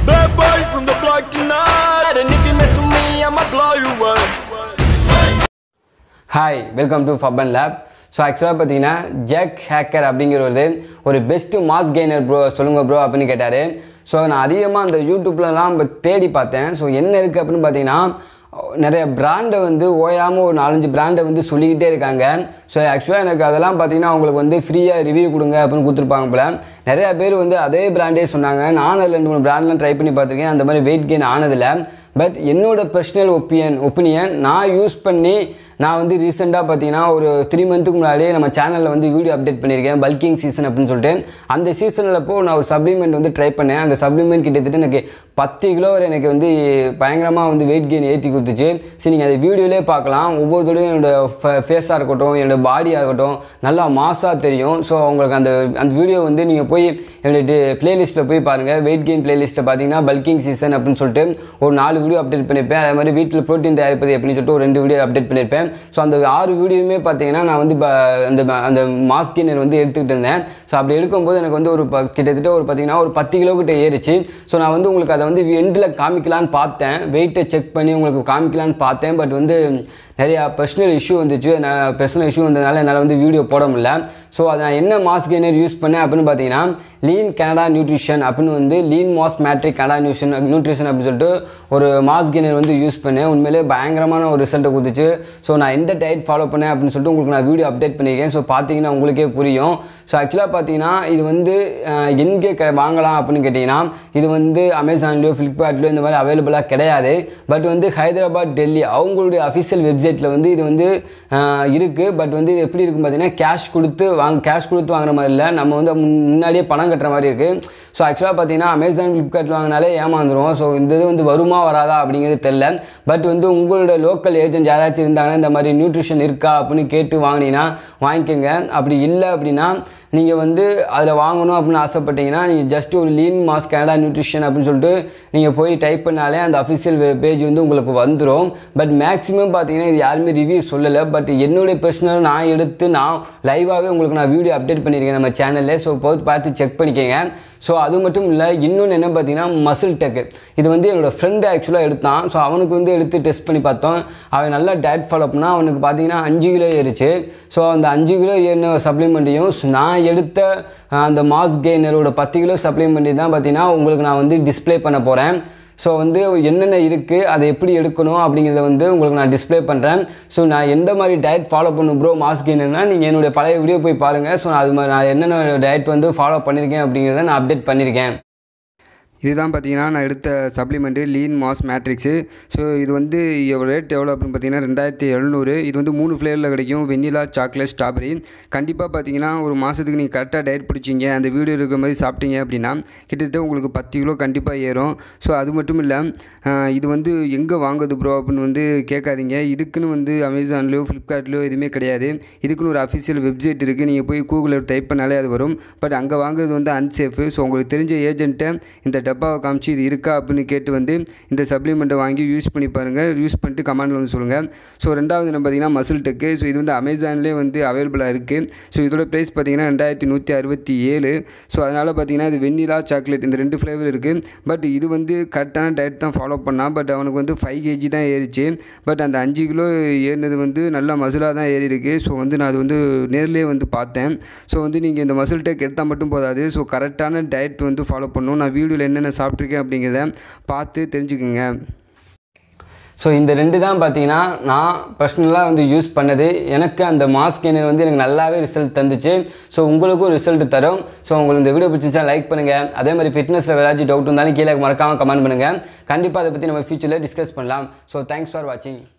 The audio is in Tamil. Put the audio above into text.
Bad boy from the block tonight. And if you mess with me, I'ma blow you away. Hi welcome to ஃபப்பன் லேப் ஸோ ஆக்சுவலாக பார்த்தீங்கன்னா ஜாக் ஹேக்கர் அப்படிங்கிறது ஒரு பெஸ்ட்டு மாஸ் கெய்னர் ப்ரோ சொல்லுங்கள் ப்ரோ அப்படின்னு கேட்டார் ஸோ நான் அதிகமாக அந்த யூடியூப்லலாம் இப்போ தேடி பார்த்தேன் ஸோ என்ன இருக்குது அப்படின்னு பார்த்தீங்கன்னா நிறைய பிராண்டை வந்து ஓயாமல் ஒரு நாலஞ்சு பிராண்டை வந்து சொல்லிக்கிட்டே இருக்காங்க ஸோ ஆக்சுவலாக எனக்கு அதெல்லாம் பார்த்தீங்கன்னா அவங்களுக்கு வந்து ஃப்ரீயாக ரிவ்யூ கொடுங்க அப்படின்னு கொடுத்துருப்பாங்க போல நிறையா பேர் வந்து அதே பிராண்டே சொன்னாங்க நானும் அதில் ரெண்டு மூணு பிராண்ட்லாம் ட்ரை பண்ணி பார்த்துருக்கேன் அந்த மாதிரி வெயிட் கெயின் ஆனதில்லை பட் என்னோட பர்சனல் ஒப்பீனியன் ஒப்பீனியன் நான் யூஸ் பண்ணி நான் வந்து ரீசெண்டாக பார்த்தீங்கன்னா ஒரு த்ரீ மந்த்துக்கு முன்னாடியே நம்ம சேனலில் வந்து வீடியோ அப்டேட் பண்ணியிருக்கேன் பல்கிங் சீசன் அப்படின்னு சொல்லிட்டு அந்த சீசனில் அப்போ நான் ஒரு சப்ளிமெண்ட் வந்து ட்ரை பண்ணேன் அந்த சப்ளிமெண்ட் கிட்டத்தட்ட எனக்கு பத்து கிலோ வரை எனக்கு வந்து பயங்கரமாக வந்து வெயிட் கெயின் ஏற்றி கொடுத்துச்சு சரி நீங்கள் அதை வீடியோலே பார்க்கலாம் ஒவ்வொருத்தரையும் என்னோடய ஃபேஸாக இருக்கட்டும் என்னோடய பாடியாக இருக்கட்டும் நல்லா மாஸாக தெரியும் ஸோ உங்களுக்கு அந்த அந்த வீடியோ வந்து நீங்கள் போய் என்னுடைய பிளேலிஸ்ட்டில் போய் பாருங்கள் வெயிட் கெயின் பிளேலிஸ்ட்டில் பார்த்தீங்கன்னா பல்கிங் சீசன் அப்படின்னு சொல்லிட்டு ஒரு நாலு வீடியோ அப்டேட் பண்ணியிருப்பேன் அதே மாதிரி வீட்டில் ப்ரோட்டீன் தயாரிப்பது அப்படின்னு சொல்லிட்டு ஒரு ரெண்டு வீடியோ அப்டேட் பண்ணியிருப்பேன் ஸோ அந்த ஆறு வீடியோவுமே பார்த்தீங்கன்னா நான் வந்து இப்போ அந்த அந்த மாஸ் கெய்னர் வந்து எடுத்துக்கிட்டு இருந்தேன் ஸோ அப்படி எடுக்கும்போது எனக்கு வந்து ஒரு ப- கிட்டத்தட்ட ஒரு பார்த்தீங்கன்னா ஒரு பத்து கிலோ கிட்ட ஏறிச்சு ஸோ நான் வந்து உங்களுக்கு அதை வந்து எண்டில் காமிக்கலான்னு பார்த்தேன் வெயிட்டை செக் பண்ணி உங்களுக்கு காமிக்கலான்னு பார்த்தேன் பட் வந்து நிறையா பர்சனல் இஷ்யூ வந்துச்சு நான் பர்சனல் இஷ்யூ வந்ததுனால என்னால் வந்து வீடியோ போட முடியல ஸோ அதை நான் என்ன மாஸ் கெய்னர் யூஸ் பண்ணேன் அப்படின்னு பார்த்தீங்கன்னா லீன் கனடா நியூட்ரிஷன் அப்படின்னு வந்து லீன் மாஸ் மேட்ரிக் கனடா நியூஷன் நியூட்ரிஷன் அப்படின்னு சொல்லிட்டு ஒரு மாஸ் கெய்னர் வந்து யூஸ் பண்ணேன் உண்மையிலே பயங்கரமான ஒரு ரிசல்ட்டை கொடுத்துச்சு ஸோ நான் எந்த டயட் ஃபாலோ பண்ணேன் அப்படின்னு சொல்லிட்டு உங்களுக்கு நான் வீடியோ அப்டேட் பண்ணியிருக்கேன் ஸோ பார்த்தீங்கன்னா உங்களுக்கே புரியும் ஸோ ஆக்சுவலாக பார்த்தீங்கன்னா இது வந்து அஹ், எங்கே க வாங்கலாம் அப்படின்னு கேட்டிங்கன்னா இது வந்து அமேசான்லேயோ ஃப்ளிப்கார்ட்லேயோ இந்த மாதிரி அவைலபிளாக கிடையாது பட் வந்து ஹைதராபாத் டெல்லி அவங்களுடைய அஃபிஷியல் வெப்சைட்டில் வந்து இது வந்து இருக்குது பட் வந்து இது எப்படி இருக்கும் பார்த்தீங்கன்னா கேஷ் கொடுத்து வாங்க கேஷ் கொடுத்து வாங்குற மாதிரி இல்லை நம்ம வந்து முன்- முன்னாடியே பணம் கட்டுற மாதிரி இருக்குது ஸோ ஆக்சுவலாக பார்த்தீங்கன்னா அமேசான் ஃப்ளிப்கார்ட் வாங்கினாலே ஏமாந்துருவோம் ஸோ இந்த இது வந்து வருமா வராதா அப்படிங்கிறது தெரில பட் வந்து உங்களோட லோக்கல் ஏஜென்ட் யாராச்சும் இருந்தாங்கன்னா இந்த மாதிரி நியூட்ரிஷன் இருக்கா அப்படின்னு கேட்டு வாங்கினீங்கன்னா வாங்கிக்கோங்க அப்படி இல்லை அப்படின்னா நீங்கள் வந்து அதில் வாங்கணும் அப்படின்னு ஆசைப்பட்டீங்கன்னா நீங்கள் ஜஸ்ட் ஒரு லீன் மாஸ் கனடா நியூட்ரிஷன் அப்படின்னு சொல்லிட்டு நீங்கள் போய் டைப் பண்ணாலே அந்த அஃபிஷியல் பேஜ் வந்து உங்களுக்கு வந்துடும் பட் மேக்ஸிமம் பார்த்தீங்கன்னா இது யாருமே ரிவ்யூ சொல்லலை பட் என்னுடைய பர்சனல் நான் எடுத்து நான் லைவாகவே உங்களுக்கு நான் வீடியோ அப்டேட் பண்ணியிருக்கேன் நம்ம சேனலில் ஸோ போய் பார்த்து செக் பண்ணிக்கோங்க ஸோ அது மட்டும் இல்லை இன்னொன்று என்ன பார்த்தீங்கன்னா மசில் டெக் இது வந்து என்னோடய ஃப்ரெண்டு ஆக்சுவலாக எடுத்தான் ஸோ அவனுக்கு வந்து எடுத்து டெஸ்ட் பண்ணி பார்த்தோம் அவன் நல்லா டயட் ஃபாலோ பண்ணால் அவனுக்கு பார்த்தீங்கன்னா அஞ்சு கிலோ ஏறிச்சு ஸோ அந்த அஞ்சு கிலோ ஏறின சப்ளிமெண்ட்டையும் நான் எடுத்த அஹ், அந்த மாஸ் கெய்னரோட பத்து கிலோ சப்ளிமெண்ட் தான் பார்த்தீங்கன்னா உங்களுக்கு நான் வந்து டிஸ்ப்ளே பண்ண போகிறேன் ஸோ வந்து என்னென்ன இருக்குது அதை எப்படி எடுக்கணும் அப்படிங்கிறத வந்து உங்களுக்கு நான் டிஸ்ப்ளே பண்ணுறேன் ஸோ நான் எந்த மாதிரி டயட் ஃபாலோ பண்ணும் ப்ரோ மாஸ்க் என்னென்னா நீங்கள் என்னுடைய பழைய வீடியோ போய் பாருங்கள் ஸோ நான் அது மாதிரி நான் என்னென்ன டயட் வந்து ஃபாலோ பண்ணியிருக்கேன் அப்படிங்கிறத நான் அப்டேட் பண்ணியிருக்கேன் இதுதான் பார்த்தீங்கன்னா நான் எடுத்த supplement lean mass matrix so இது வந்து ரேட் எவ்வளோ அப்படின்னு பார்த்தீங்கன்னா ரெண்டாயிரத்தி எழுநூறு இது வந்து மூணு ஃப்ளேவரில் கிடைக்கும் வெண்ணிலா சாக்லேட் ஸ்ட்ராபெரி கண்டிப்பாக பார்த்தீங்கன்னா ஒரு மாதத்துக்கு நீங்கள் கரெக்டாக டயட் பிடிச்சிங்க அந்த வீடியோ இருக்கிற மாதிரி சாப்பிட்டீங்க அப்படின்னா கிட்டத்தட்ட உங்களுக்கு பத்து கிலோ கண்டிப்பாக ஏறும் ஸோ அது மட்டும் இல்லை ஆஹ், இது வந்து எங்கே வாங்குது ப்ரோ அப்படின்னு வந்து கேட்காதீங்க இதுக்குன்னு வந்து அமேசான்லேயோ ஃப்ளிப்கார்ட்லேயோ எதுவுமே கிடையாது இதுக்குன்னு ஒரு அஃபிஷியல் வெப்சைட் இருக்குது நீங்கள் போய் கூகுளில் டைப் பண்ணாலே அது வரும் பட் அங்கே வாங்குறது வந்து அன்சேஃபு ஸோ உங்களுக்கு தெரிஞ்ச ஏஜென்ட்டை இந்த டப்பாவை காமிச்சு இது இருக்கா அப்படின்னு கேட்டு வந்து இந்த சப்ளிமெண்ட்டை வாங்கி யூஸ் பண்ணி பாருங்கள் யூஸ் பண்ணிட்டு கமெண்டில் வந்து சொல்லுங்கள் ஸோ ரெண்டாவது நம்ம பார்த்தீங்கன்னா மசில் டெக்கு ஸோ இது வந்து அமேசான்லேயே வந்து அவைலபிளாக இருக்குது ஸோ இதோட ப்ரைஸ் பார்த்தீங்கன்னா ரெண்டாயிரத்தி நூற்றி அறுபத்தி ஏழு ஸோ அதனால் பார்த்தீங்கன்னா இது வெண்ணிலா சாக்லேட் இந்த ரெண்டு ஃப்ளேவர் இருக்குது பட் இது வந்து கரெக்டான டயட் தான் ஃபாலோ பண்ணான் பட் அவனுக்கு வந்து ஃபைவ் கேஜி தான் ஏறிச்சு பட் அந்த அஞ்சு கிலோ ஏறினது வந்து நல்லா மசிலாக தான் ஏறி இருக்கு ஸோ வந்து நான் அது வந்து நேர்லேயே வந்து பார்த்தேன் ஸோ வந்து நீங்கள் இந்த மசில் டேக் எடுத்தால் மட்டும் போதாது ஸோ கரெக்டான டயட் வந்து ஃபாலோ பண்ணணும் நான் வீடியோவில் என்னென்ன சாப்பிட்ருக்கேன் அப்படிங்கிறத பார்த்து தெரிஞ்சுக்குங்க ஸோ இந்த ரெண்டு தான் பார்த்தீங்கன்னா நான் பர்சனலாக வந்து யூஸ் பண்ணது எனக்கு அந்த மாஸ்க் கெய்னர் வந்து எனக்கு நல்லாவே ரிசல்ட் தந்துச்சு ஸோ உங்களுக்கும் ரிசல்ட் தரும் ஸோ உங்களுக்கு இந்த வீடியோ பிடிச்சிருந்தா லைக் பண்ணுங்கள் அதே மாதிரி ஃபிட்னஸில் ஏதாச்சும் டவுட் இருந்தாலும் கீழே மறக்காமல் கமெண்ட் பண்ணுங்கள் கண்டிப்பாக அதை பற்றி நம்ம ஃபியூச்சரில் டிஸ்கஸ் பண்ணலாம் ஸோ தேங்க்ஸ் ஃபார் வாட்சிங்